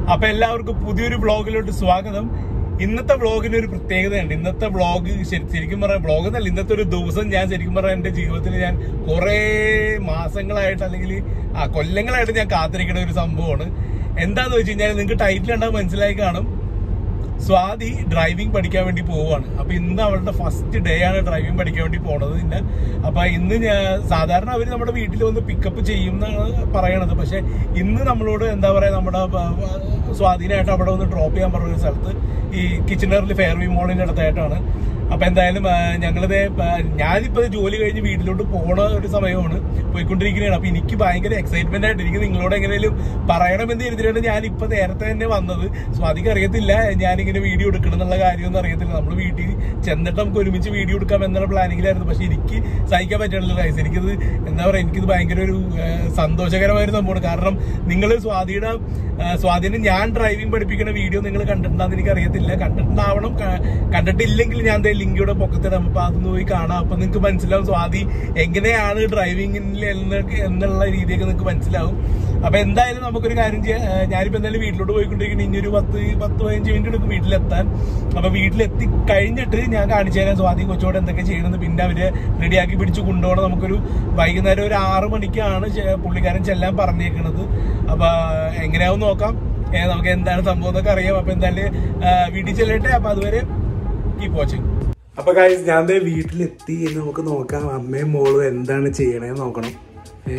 അപ്പൊ എല്ലാവർക്കും പുതിയൊരു വ്ളോഗിലോട്ട് സ്വാഗതം ഇന്നത്തെ വ്ളോഗിന് ഒരു പ്രത്യേകതയുണ്ട് ഇന്നത്തെ വ്ളോഗ് ശരിക്കും പറയാം വ്ളോഗ് എന്നല്ല ഇന്നത്തെ ഒരു ദിവസം ഞാൻ ശരിക്കും പറയാം എന്റെ ജീവിതത്തിൽ ഞാൻ കുറെ മാസങ്ങളായിട്ട് അല്ലെങ്കിൽ ആ കൊല്ലങ്ങളായിട്ട് ഞാൻ കാത്തിരിക്കുന്ന ഒരു സംഭവമാണ് എന്താന്ന് വെച്ച് കഴിഞ്ഞാൽ നിങ്ങൾക്ക് ടൈറ്റിൽ ഉണ്ടാവും മനസ്സിലായി കാണും സ്വാതി ഡ്രൈവിംഗ് പഠിക്കാൻ വേണ്ടി പോവുകയാണ് അപ്പൊ ഇന്ന് അവളുടെ ഫസ്റ്റ് ഡേ ആണ് ഡ്രൈവിംഗ് പഠിക്കാൻ വേണ്ടി പോണത് പിന്നെ അപ്പൊ ഇന്ന് ഞാൻ സാധാരണ അവര് നമ്മുടെ വീട്ടിൽ വന്ന് പിക്കപ്പ് ചെയ്യും എന്നാണ് പറയണത് പക്ഷെ ഇന്ന് നമ്മളോട് എന്താ പറയാ നമ്മുടെ ബ- ബ- സ്വാധീനമായിട്ട് അവിടെ ഒന്ന് ഡ്രോപ്പ് ചെയ്യാൻ പറഞ്ഞ ഒരു സ്ഥലത്ത് ഈ കിച്ചണറിൽ ഫെയർവി മോളിന്റെ അടുത്തായിട്ടാണ് അപ്പൊ എന്തായാലും ആ, ഞങ്ങളിത് ആ, ഞാനിപ്പോ ജോലി കഴിഞ്ഞ് വീട്ടിലോട്ട് പോണ ഒരു സമയമാണ് പോയിക്കൊണ്ടിരിക്കുകയാണ് അപ്പൊ എനിക്ക് ഭയങ്കര എക്സൈറ്റ്മെന്റ് ആയിട്ട് എനിക്ക് നിങ്ങളോട് എങ്ങനെയും പറയണമെന്ന് എഴുതിയിട്ടാണ് ഞാൻ ഇപ്പൊ നേരത്തെ തന്നെ വന്നത് സ്വാതിക്ക് അറിയത്തില്ല ഞാനിങ്ങനെ വീഡിയോ എടുക്കണം എന്നുള്ള കാര്യമൊന്നും അറിയത്തില്ല നമ്മൾ വീട്ടിൽ ചെന്നിട്ട് നമുക്ക് ഒരുമിച്ച് വീഡിയോ എടുക്കാം എന്നുള്ള പ്ലാനിങ്ങിലായിരുന്നു പക്ഷെ എനിക്ക് സഹിക്കാൻ പറ്റുന്നില്ല ഗൈസ് എനിക്കിത് എന്താ പറയാ എനിക്കിത് ഭയങ്കര ഒരു ആ, സന്തോഷകരമായ ഒരു സംഭവമാണ് കാരണം നിങ്ങൾ സ്വാതിയുടെ ആ, സ്വാതിനെ ഞാൻ ഡ്രൈവിംഗ് പഠിപ്പിക്കുന്ന വീഡിയോ നിങ്ങൾ കണ്ടിട്ടുണ്ടാന്ന് എനിക്ക് അറിയത്തില്ല കണ്ടിട്ടുണ്ടാവണം ക- കണ്ടിട്ടില്ലെങ്കിൽ ഞാൻ ദേ ലിങ്ക് ഇവിടെ പൊക്കത്തിടാം അപ്പൊ അതൊന്ന് പോയി കാണാം അപ്പൊ നിങ്ങൾക്ക് മനസ്സിലാവും സ്വാതി എങ്ങനെയാണ് ഡ്രൈവിംഗിൽ എന്നുള്ള രീതിയൊക്കെ നിങ്ങൾക്ക് മനസ്സിലാവും അപ്പൊ എന്തായാലും നമുക്കൊരു കാര്യം ചെയ്യാം ആ, ഞാനിപ്പോ എന്തായാലും വീട്ടിലോട്ട് പോയിക്കൊണ്ടിരിക്കുന്നത് ഇനി ഒരു പത്ത് പത്ത് പതിനഞ്ച് മിനിറ്റ് എടുക്കും വീട്ടിലെത്താൻ അപ്പൊ വീട്ടിലെത്തി കഴിഞ്ഞിട്ട് ഞാൻ കാണിച്ചു തരാം സ്വാതി കൊച്ചോട് എന്തൊക്കെ ചെയ്യണമെന്ന് പിന്നെ അവര് റെഡിയാക്കി പിടിച്ച് കൊണ്ടുപോകണം നമുക്കൊരു വൈകുന്നേരം ഒരു ആറു മണിക്കാണ് ചെ- പുള്ളിക്കാരൻ ചെല്ലാൻ പറഞ്ഞേക്കണത് അപ്പൊ എങ്ങനെയാവും നോക്കാം ഏ, നമുക്ക് എന്താണ് സംഭവം എന്നൊക്കെ അറിയാം അപ്പൊ എന്തായാലും ആ, വീട്ടിൽ ചെല്ലട്ടെ അപ്പൊ അതുവരെ കീപ് വാച്ചിങ് അപ്പൊ കാര്യം ഞാൻ ദേ വീട്ടിലെത്തി ഇനി നമുക്ക് നോക്കാം അമ്മയും മോളും എന്താണ് ചെയ്യണേന്ന് നോക്കണം ഏ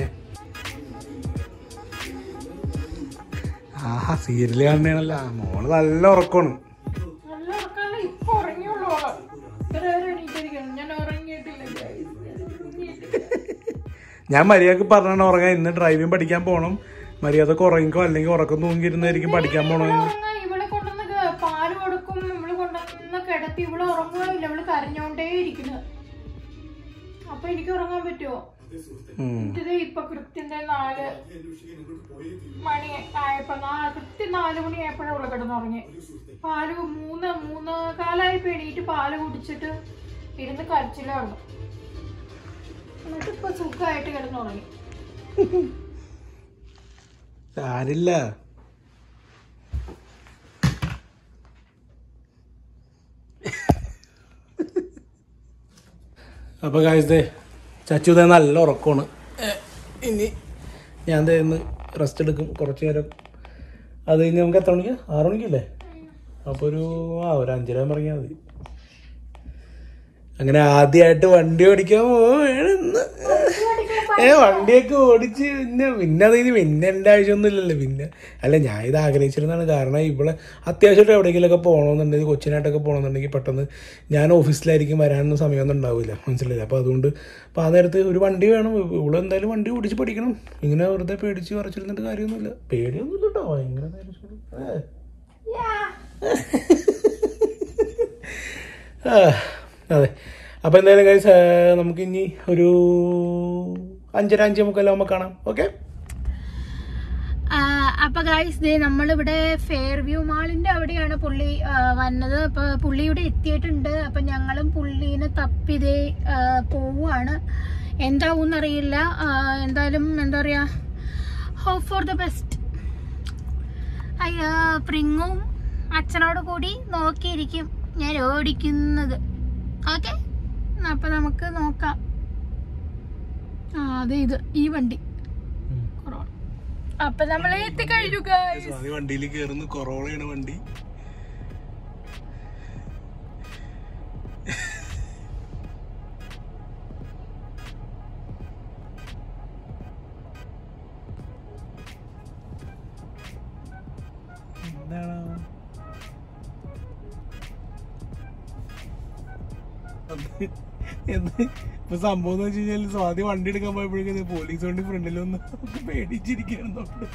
ആഹാ സീരിയല് കാണണേണല്ലോ മോള് നല്ല ഉറക്കമാണ് നല്ല ഉറക്കാണ് ഇപ്പൊ ഉറങ്ങിയുള്ളൂ അവള്. ഇത്ര നേരം എണീറ്റിരിക്കുന്നു. ഞാൻ ഉറങ്ങിയിട്ടില്ല guys. ഞാൻ ഉറങ്ങിയിട്ടില്ല. ഞാൻ മര്യാദക്ക് പറഞ്ഞാണ് ഉറങ്ങാൻ ഇന്ന് ഡ്രൈവിംഗ് പഠിക്കാൻ പോകണം മര്യാദക്ക് ഉറങ്ങിക്കോ അല്ലെങ്കിൽ ഉറക്കം തൂങ്ങിയിരുന്നായിരിക്കും പഠിക്കാൻ ഇവിടെ പോണെന്ന് ഉറങ്ങാൻ ഇവളെ കൊണ്ടുവന്ന് ക- പാല് കൊടുക്കും നമ്മള് കൊണ്ടുവന്ന് കിടത്തി ഇവിടെ ഉറങ്ങുകയില്ല ഇവള് കരഞ്ഞോണ്ടേ ഇരിക്കുന്നത് അപ്പൊ എനിക്ക് ഉറങ്ങാൻ പറ്റുമോ ഉം. ഇത് ഇപ്പൊ കൃത്യം ദേ നാല് മണി ആയപ്പോ നാ- കൃത്യം നാല് മണി ആയപ്പോഴാണ് ഇവിടെ കിടന്നുറങ്ങി പാല് കു- മൂന്ന് മൂന്ന് കാലായപ്പോ എണീറ്റ് പാല് കുടിച്ചിട്ട് ഇരുന്ന് കരച്ചിലായിരുന്നു എന്നിട്ട് ഇപ്പൊ സുഖമായിട്ട് കിടന്നുറങ്ങി സാരില്ല അപ്പൊ കാഴ്ച ചച്ചു ദേ നല്ല ഉറക്കമാണ് ഏ, ഇനി ഞാൻ ദേ ഇന്ന് റെസ്റ്റ് എടുക്കും കുറച്ച് നേരം അത് കഴിഞ്ഞ് നമുക്ക് എത്ര മണിക്കാ ആറു മണിക്കല്ലേ അപ്പോൾ ഒരു ആ ഒരു അഞ്ചര ഇറങ്ങിയാൽ മതി അങ്ങനെ ആദ്യമായിട്ട് വണ്ടി ഓടിക്കാൻ പോവാണ് ഏ വണ്ടിയൊക്കെ ഓടിച്ച് പിന്നെ പിന്നെ അതിന് പിന്നെ എൻ്റെ ആവശ്യമൊന്നും ഇല്ലല്ലോ പിന്നെ അല്ല ഞാൻ ഇത് ആഗ്രഹിച്ചിരുന്നതാണ് കാരണം ഇവിടെ അത്യാവശ്യമായിട്ട് എവിടെയെങ്കിലുമൊക്കെ പോകണമെന്നുണ്ടെങ്കിൽ കൊച്ചിനായിട്ടൊക്കെ പോകണമെന്നുണ്ടെങ്കിൽ പെട്ടെന്ന് ഞാൻ ഓഫീസിലായിരിക്കും വരാനൊന്നും സമയമൊന്നും ഉണ്ടാവില്ല മനസ്സിലായില്ല അപ്പോൾ അതുകൊണ്ട് അപ്പോൾ ആ നേരത്ത് ഒരു വണ്ടി വേണം ഇവിടെ എന്തായാലും വണ്ടി ഓടിച്ച് പഠിക്കണം ഇങ്ങനെ വെറുതെ പേടിച്ച് പറിച്ചിരുന്നിട്ട് കാര്യമൊന്നുമില്ല പേടിയൊന്നുമില്ല കേട്ടോ ഭയങ്കര ധൈര്യശാലി. ഏ. ആ, അതെ അപ്പോൾ എന്തായാലും ഗൈസ് നമുക്ക് ഇനി ഒരു അഞ്ചര അഞ്ചേ മുക്കാലാകുമ്പോൾ കാണാം ഓക്കെ അപ്പൊ ഗായ്സ് ദേ നമ്മളിവിടെ ഫെയർ വ്യൂ മാളിന്റെ അവിടെയാണ് പുള്ളി ആ, വന്നത് അപ്പൊ പുള്ളി ഇവിടെ എത്തിയിട്ടുണ്ട് അപ്പൊ ഞങ്ങളും പുള്ളീനെ തപ്പിതേ ആ, പോവാണ് എന്താവും അറിയില്ല എന്തായാലും എന്താ പറയാ ഹോപ്പ് ഫോർ ദ ബെസ്റ്റ് അയ്യോ പ്രിങ്ങും അച്ഛനോട് കൂടി നോക്കിയിരിക്കും ഞാൻ ഓടിക്കുന്നത് ഓക്കെ അപ്പൊ നമുക്ക് നോക്കാം ആ അതെ ഇത് ഈ വണ്ടി കൊറോണ അപ്പൊ നമ്മൾ എത്തിക്കഴിഞ്ഞു guys. വണ്ടിയിൽ കയറുന്നു കൊറോളയാണ് വണ്ടി എന്താണ് എന്ത് ഇപ്പൊ സംഭവം എന്ന് വെച്ച് കഴിഞ്ഞാൽ സ്വാതി വണ്ടി എടുക്കാൻ പോയപ്പോഴേക്കും പോലീസ് വണ്ടി ഫ്രണ്ടിൽ വന്ന് പേടിച്ചിരിക്കുകയാണ് നമ്മള്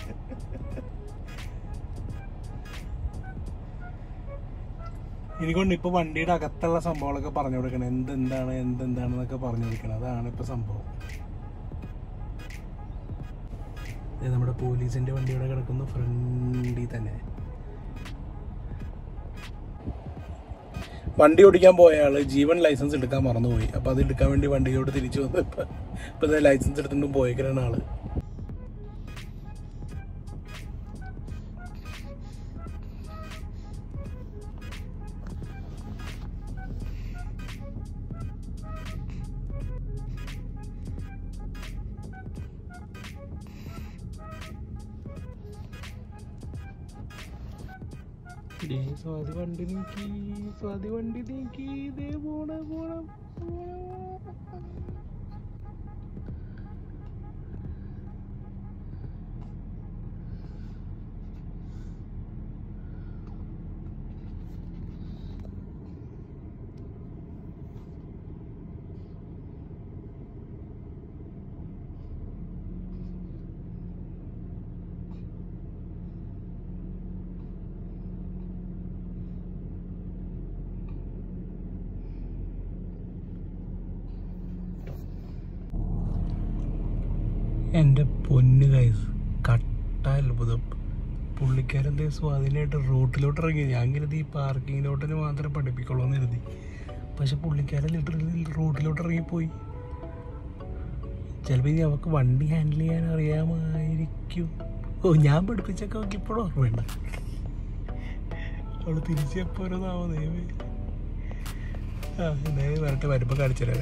എനിക്കൊണ്ട് ഇപ്പൊ വണ്ടിയുടെ അകത്തുള്ള സംഭവങ്ങളൊക്കെ പറഞ്ഞു കൊടുക്കണം എന്തെന്താണ് എന്തെന്താണെന്നൊക്കെ പറഞ്ഞു കൊടുക്കണം അതാണ് ഇപ്പൊ സംഭവം ദേ നമ്മുടെ പോലീസിന്റെ വണ്ടി ഇവിടെ കിടക്കുന്നു ഫ്രണ്ടിൽ തന്നെ വണ്ടി ഓടിക്കാൻ പോയ ആള് ജീവൻ ലൈസൻസ് എടുക്കാൻ മറന്നുപോയി അപ്പൊ അത് എടുക്കാൻ വേണ്ടി വണ്ടിയോട് തിരിച്ചു വന്നു ഇപ്പൊ ഇപ്പൊ ദേ ലൈസൻസ് എടുത്തിട്ട് പോയേക്കാണ് ആള് ദേ സ്വാതി വണ്ടി നീക്കി സ്വാതി വണ്ടി നീക്കി ദേ പോണ പോണ എൻ്റെ പൊന്ന് കൈസ് കട്ട അത്ഭുതം പുള്ളിക്കാരെന്തേ സ്വാധീനമായിട്ട് റോട്ടിലോട്ട് ഇറങ്ങി ഞാൻ കരുതി ഈ പാർക്കിംഗ് ലോട്ടിന് മാത്രമേ പഠിപ്പിക്കുള്ളൂ എന്ന് കരുതി പക്ഷെ പുള്ളിക്കാരൻ ലിറ്ററലി റോട്ടിലോട്ട് ഇറങ്ങിപ്പോയി ചിലപ്പോൾ ഇനി അവൾക്ക് വണ്ടി ഹാൻഡിൽ ചെയ്യാൻ അറിയാമായിരിക്കും ഓ ഞാൻ പഠിപ്പിച്ചൊക്കെ അവൾക്ക് ഇപ്പോഴും ഓർമ്മയുണ്ട് അവള് തിരിച്ചെപ്പോഴാവോ ദൈവമേ ആ എന്തായാലും വരട്ടെ വരുമ്പോൾ കാണിച്ചു തരാവേ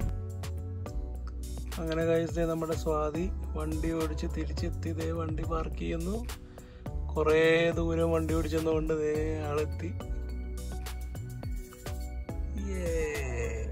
അങ്ങനെ കഴിച്ചേ നമ്മുടെ സ്വാതി വണ്ടി ഓടിച്ച് തിരിച്ചെത്തി ദേ വണ്ടി പാർക്ക് ചെയ്യുന്നു കുറേ ദൂരം വണ്ടി ഓടിച്ചെന്നുകൊണ്ട് ദേ ആളെത്തി Yay.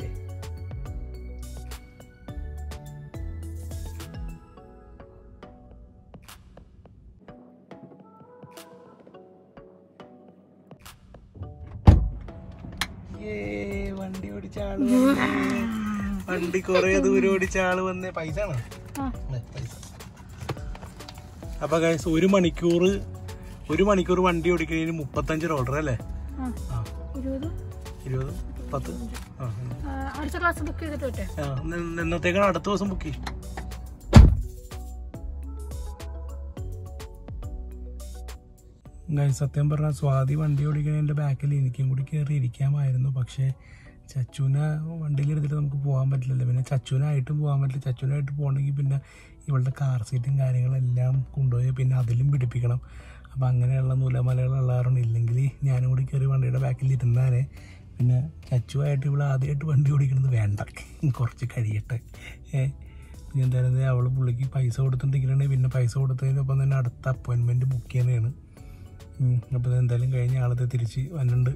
Yay, വണ്ടി ഓടിച്ച ആള് വന്നേ. വണ്ടി കൊറേ ദൂരം ഓടിച്ച ആള് വന്നേ പൈസ ആണോ ആ പൈസ അപ്പൊ ഗൈസ് ഒരു മണിക്കൂർ ഒരു മണിക്കൂർ വണ്ടി ഓടിക്കുന്നതിന് മുപ്പത്തഞ്ച് ഡോളർ അല്ലേ ആ ആ ഇരുപത് ഇരുപത് പത്ത് ആ ഉം. ആ, അടുത്ത ക്ലാസ് ബുക്ക് ചെയ്തിട്ട് വിട്ടെ ആ ഇന്ന് എന്നത്തേക്കാണ് അടുത്ത ദിവസം ബുക്ക് ചെയ്യും സത്യം പറഞ്ഞാൽ സ്വാതി വണ്ടി ഓടിക്കുന്നതിൻ്റെ ബാക്കിൽ എനിക്കും കൂടി കയറി ഇരിക്കാമായിരുന്നു പക്ഷേ ചച്ചുന വണ്ടിയിൽ എടുത്തിട്ട് നമുക്ക് പോകാൻ പറ്റില്ലല്ലോ പിന്നെ ചച്ചുനായിട്ടും പോകാൻ പറ്റില്ല ചച്ചുനായിട്ട് പോകണമെങ്കിൽ പിന്നെ ഇവളുടെ കാർ സീറ്റും കാര്യങ്ങളെല്ലാം കൊണ്ടുപോയി പിന്നെ അതിലും പിടിപ്പിക്കണം അപ്പം അങ്ങനെയുള്ള നൂലമലകളുള്ള കാരണം ഇല്ലെങ്കിൽ ഞാനും കൂടി കയറി വണ്ടിയുടെ ബാക്കിൽ ഇരുന്നാലേ പിന്നെ ചച്ചുവായിട്ട് ഇവിടെ ആദ്യമായിട്ട് വണ്ടി ഓടിക്കണത് വേണ്ട കുറച്ച് കഴിയട്ടെ ഏ ഇനി എന്തായാലും അവൾ പുള്ളിക്ക് പൈസ കൊടുത്തിട്ടിരിക്കണേ പിന്നെ പൈസ കൊടുത്തതിനൊപ്പം തന്നെ അടുത്ത അപ്പോയിൻമെൻറ്റ് ബുക്ക് ചെയ്യുന്നതാണ് അപ്പോൾ എന്തായാലും കഴിഞ്ഞ ആളത്തെ തിരിച്ച് വന്നിട്ടുണ്ട്